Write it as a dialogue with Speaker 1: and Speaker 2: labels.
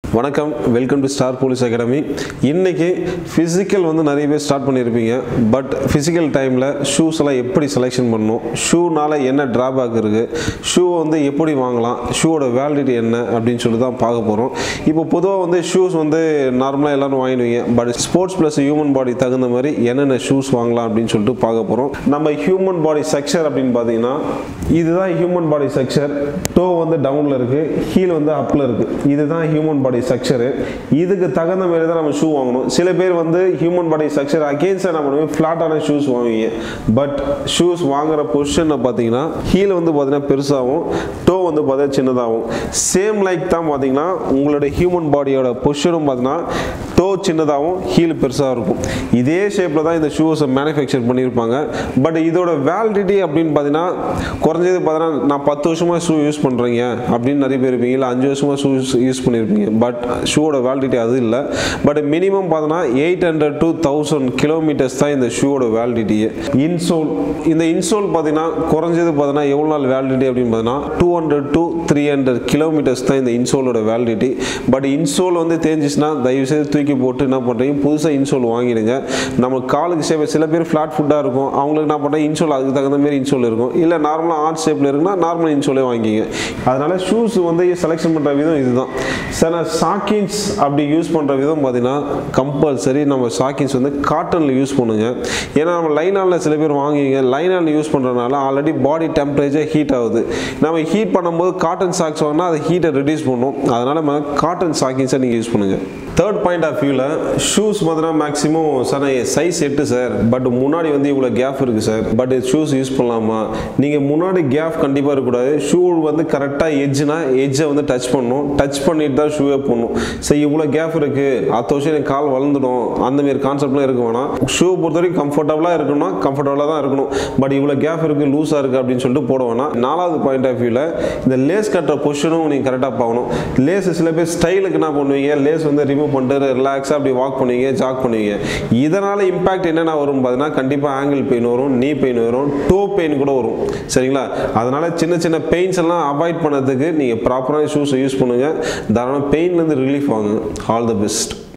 Speaker 1: வணக்கம் welcome to star police academy இன்னைக்கு physical வந்து நிறைய பேர் ஸ்டார்ட் பண்ணியிருப்பீங்க பட் ஃபிசிக்கல் டைமில் ஷூஸ் எல்லாம் எப்படி செலெக்ஷன் பண்ணணும் ஷூனால என்ன டிராபேக் இருக்குது ஷூ வந்து எப்படி வாங்கலாம் ஷூவோட வேலிடிட்டி என்ன அப்படின்னு சொல்லி தான் பார்க்க போகிறோம் இப்போ பொதுவாக வந்து ஷூஸ் வந்து நார்மலாக எல்லாரும் வாங்கிடுவீங்க but sports plus human body தகுந்த மாதிரி என்னென்ன ஷூஸ் வாங்கலாம் அப்படின்னு சொல்லிட்டு பார்க்க போகிறோம் நம்ம ஹியூமன் பாடி செக்ஷர் அப்படின்னு பார்த்தீங்கன்னா இதுதான் ஹியூமன் பாடி செக்ஷர் டோ வந்து டவுனில் இருக்குது ஹீல் வந்து அப்பில் இருக்குது இதுதான் ஹியூமன் பாடி ஸ்ட்ரக்சரு இதுக்கு தகுந்த மாதிரி தான் நம்ம ஷூ வாங்கணும் சில பேர் வந்து ஹியூமன் பாடி ஸ்ட்ரக்சர் அகேன்ஸ்டாக என்ன பண்ணுவீங்க ஃப்ளாட்டான ஷூஸ் வாங்குவீங்க பட் ஷூஸ் வாங்குற பொசிஷனில் பார்த்தீங்கன்னா ஹீல் வந்து பார்த்தீங்கன்னா பெருசாகவும் டோ வந்து பார்த்தீங்கன்னா சின்னதாகும் சேம் லைக் தான் பார்த்தீங்கன்னா உங்களோட ஹியூமன் பாடியோட பொசிஷனும் பார்த்தீங்கன்னா டோ சின்னதாகவும் ஹீல் பெருசாக இருக்கும் இதே ஷேப்பில் தான் இந்த ஷூஸை மேனுஃபேக்சர் பண்ணியிருப்பாங்க பட் இதோட வேலிடிட்டி அப்படின்னு பார்த்தீங்கன்னா குறைஞ்சது பார்த்தீங்கன்னா நான் பத்து வருஷமாக ஷூ யூஸ் பண்ணுறீங்க அப்படின்னு நிறைய பேர் இருப்பீங்க இல்லை அஞ்சு வருஷமாக ஷூ யூஸ் பண்ணியிருப்பீங்க பட் ஷூவோட வேலிடிட்டி அது இல்லை பட் மினிமம் பார்த்தோன்னா eight hundred to thousand kilometres தான் இந்த ஷூவோட வேலிடிட்டியே இன்சோல் இந்த இன்சோல் பார்த்தீங்கன்னா குறைஞ்சது பார்த்தீங்கன்னா எவ்வளோ நாள் வேலிடிட்டி அப்படின்னு பார்த்தீங்கன்னா two hundred to three hundred kilometres தான் இந்த இன்சோலோட வேலிடிட்டி பட் இன்சோல் வந்து தேஞ்சிச்சுன்னா தயவுசெய்து தூக்கி போட்டு என்ன பண்ணுறீங்க புதுசாக இன்சோல் வாங்கிடுங்க நம்ம காலுக்கு ஷேப் சில பேர் ஃப்ளாட் ஃபுட்டாக இருக்கும் அவங்களுக்கு என்ன பண்ணுறேன் இன்சோல் அதுக்கு தகுந்த மாதிரி இன்சோல் இருக்கும் இல்லை நார்மலாக ஆர்ட் ஷேப்பில் இருக்குன்னா நார்மல் இன்சோலே வாங்கிங்க அதனால ஷூஸ் வந்து செலெக்ஷன் பண்ணுற விதம் இதுதான் சில சாக்கின்ஸ் அப்படி யூஸ் பண்ணுற விதம் பார்த்தீங்கன்னா கம்பல்சரி நம்ம சாக்கின்ஸ் வந்து காட்டனில் யூஸ் பண்ணுங்க ஏன்னா நம்ம லைனாலில் சில பேர் வாங்குவீங்க லைனாலில் யூஸ் பண்ணுறதுனால ஆல்ரெடி பாடி டெம்பரேச்சர் ஹீட் ஆகுது நம்ம ஹீட் பண்ணும்போது காட்டன் சாக்ஸ் வாங்கினா அது ஹீட்டை ரெடியூஸ் பண்ணும் அதனால் நம்ம காட்டன் சாக்கின்ஸை நீங்கள் யூஸ் பண்ணுங்கள் தேர்ட் பாயிண்ட் ஆஃப் வியூவில் ஷூஸ் பார்த்தீங்கன்னா மேக்ஸிமம் சார் சைஸ் எட்டு சார் பட் முன்னாடி வந்து இவ்வளோ கேப் இருக்குது சார் பட் ஷூஸ் யூஸ் பண்ணலாமா நீங்கள் முன்னாடி கேப் கண்டிப்பாக இருக்கக்கூடாது ஷூ வந்து கரெக்டாக எட்ஜ்னா எட்ஜை வந்து டச் பண்ணணும் டச் பண்ணிட்டு தான் ஷூவே போடணும் சரி இவ்வளோ கேப் இருக்குது அடுத்த வருஷம் எனக்கு கால் வளர்ந்துடும் அந்த மாதிரி கான்செப்ட்லாம் இருக்க வேணாம் ஷூ பொறுத்த வரைக்கும் கம்ஃபர்டபுளாக இருக்கணும்னா கம்ஃபர்டபுளாக தான் இருக்கணும் பட் இவ்வளோ கேப் இருக்குது லூஸாக இருக்குது அப்படின்னு சொல்லிட்டு போட வேணாம் நாலாவது பாயிண்ட் ஆஃப் வியூவில் இந்த லேஸ் கட்டுற பொசிஷனும் நீங்கள் கரெக்டாக பார்க்கணும் லேஸ் சில பேர் ஸ்டைலுக்கு என்ன பண்ணுவீங்க லேஸ் வந்து ரிமூவ் பண்ணிட்டு ரிலாக்ஸாக அப்படி வாக் பண்ணுவீங்க ஜாக் பண்ணுவீங்க இதனால் இம்பாக்ட் என்னென்ன வரும் பார்த்தீங்கன்னா கண்டிப்பாக ஆங்கிள் பெயின் வரும் நீ பெயின் வரும் டோ பெயின் கூட வரும் சரிங்களா அதனால் சின்ன சின்ன பெயின்ஸ் எல்லாம் அவாய்ட் பண்ணதுக்கு நீங்கள் ப்ராப்பரான ஷூஸை யூஸ் பண்ணுங்கள் தாராளமாக பெயின்லேருந்து ரிலீஃப் வாங்குங்க ஆல் த பெஸ்ட்